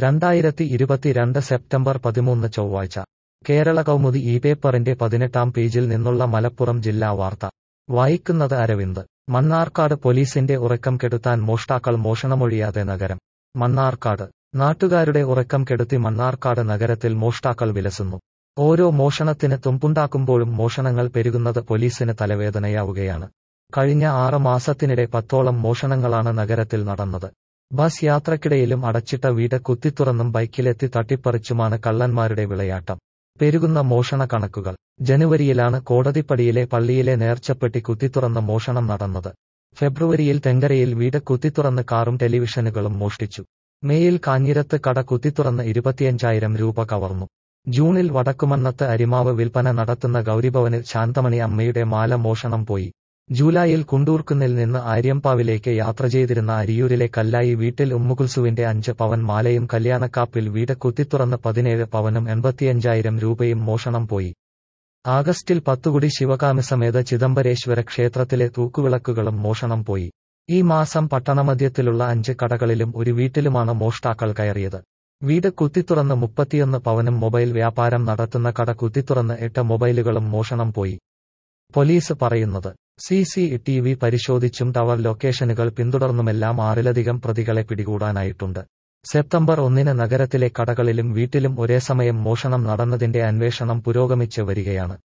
രണ്ടായിരത്തി ഇരുപത്തിരണ്ട് സെപ്റ്റംബർ പതിമൂന്ന് ചൊവ്വാഴ്ച കേരള കൗമുദി ഈ പേപ്പറിന്റെ പതിനെട്ടാം പേജിൽ നിന്നുള്ള മലപ്പുറം ജില്ലാ വാർത്ത വായിക്കുന്നത് അരവിന്ദ് മണ്ണാർക്കാട് പോലീസിന്റെ ഉറക്കം കെടുത്താൻ മോഷ്ടാക്കൾ മോഷണമൊഴിയാതെ നഗരം മണ്ണാർക്കാട് നാട്ടുകാരുടെ ഉറക്കം കെടുത്തി മണ്ണാർക്കാട് നഗരത്തിൽ മോഷ്ടാക്കൾ വിലസുന്നു ഓരോ മോഷണത്തിന് തുമ്പുണ്ടാക്കുമ്പോഴും മോഷണങ്ങൾ പെരുകുന്നത് പോലീസിന് തലവേദനയാവുകയാണ് കഴിഞ്ഞ ആറ് മാസത്തിനിടെ പത്തോളം മോഷണങ്ങളാണ് നഗരത്തിൽ നടന്നത് ബസ് യാത്രക്കിടയിലും അടച്ചിട്ട വീട് കുത്തിത്തുറന്നും ബൈക്കിലെത്തി തട്ടിപ്പറിച്ചുമാണ് കള്ളന്മാരുടെ വിളയാട്ടം പെരുകുന്ന മോഷണ കണക്കുകൾ ജനുവരിയിലാണ് കോടതിപ്പടിയിലെ പള്ളിയിലെ നേർച്ചപ്പെട്ടി കുത്തിത്തുറന്ന മോഷണം നടന്നത് ഫെബ്രുവരിയിൽ തെങ്കരയിൽ വീട് കുത്തിത്തുറന്ന് കാറും ടെലിവിഷനുകളും മോഷ്ടിച്ചു മേയിൽ കാഞ്ഞിരത്ത് കട കുത്തിത്തുറന്ന് ഇരുപത്തിയഞ്ചായിരം രൂപ കവർന്നു ജൂണിൽ വടക്കുമന്നത്ത് അരിമാവ് വിൽപ്പന നടത്തുന്ന ഗൗരിഭവനിൽ ശാന്തമണി അമ്മയുടെ മാല മോഷണം പോയി ജൂലൈയിൽ കുണ്ടൂർക്കുന്നിൽ നിന്ന് ആര്യമ്പാവിലേക്ക് യാത്ര ചെയ്തിരുന്ന അരിയൂരിലെ കല്ലായി വീട്ടിൽ ഉമ്മുകുൽസുവിന്റെ അഞ്ച് പവൻ മാലയും കല്യാണക്കാപ്പിൽ വീട് കുത്തിത്തുറന്ന് പതിനേഴ് പവനും എൺപത്തിയഞ്ചായിരം രൂപയും മോഷണം പോയി ആഗസ്റ്റിൽ പത്തുകുടി ശിവകാമിസമേത ചിദംബരേശ്വര ക്ഷേത്രത്തിലെ തൂക്കുവിളക്കുകളും മോഷണം പോയി ഈ മാസം പട്ടണമധ്യത്തിലുള്ള അഞ്ച് കടകളിലും ഒരു വീട്ടിലുമാണ് മോഷ്ടാക്കൾ കയറിയത് വീട് കുത്തിത്തുറന്ന് മുപ്പത്തിയൊന്ന് പവനും മൊബൈൽ വ്യാപാരം നടത്തുന്ന കട കുത്തിത്തുറന്ന് എട്ട് മൊബൈലുകളും മോഷണം പോയി പോലീസ് പറയുന്നത് സി സി ടി വി പരിശോധിച്ചും ടവർ ലൊക്കേഷനുകൾ പിന്തുടർന്നുമെല്ലാം ആറിലധികം പ്രതികളെ പിടികൂടാനായിട്ടുണ്ട് സെപ്റ്റംബർ ഒന്നിന് നഗരത്തിലെ കടകളിലും വീട്ടിലും ഒരേ സമയം മോഷണം നടന്നതിന്റെ അന്വേഷണം പുരോഗമിച്ച് വരികയാണ്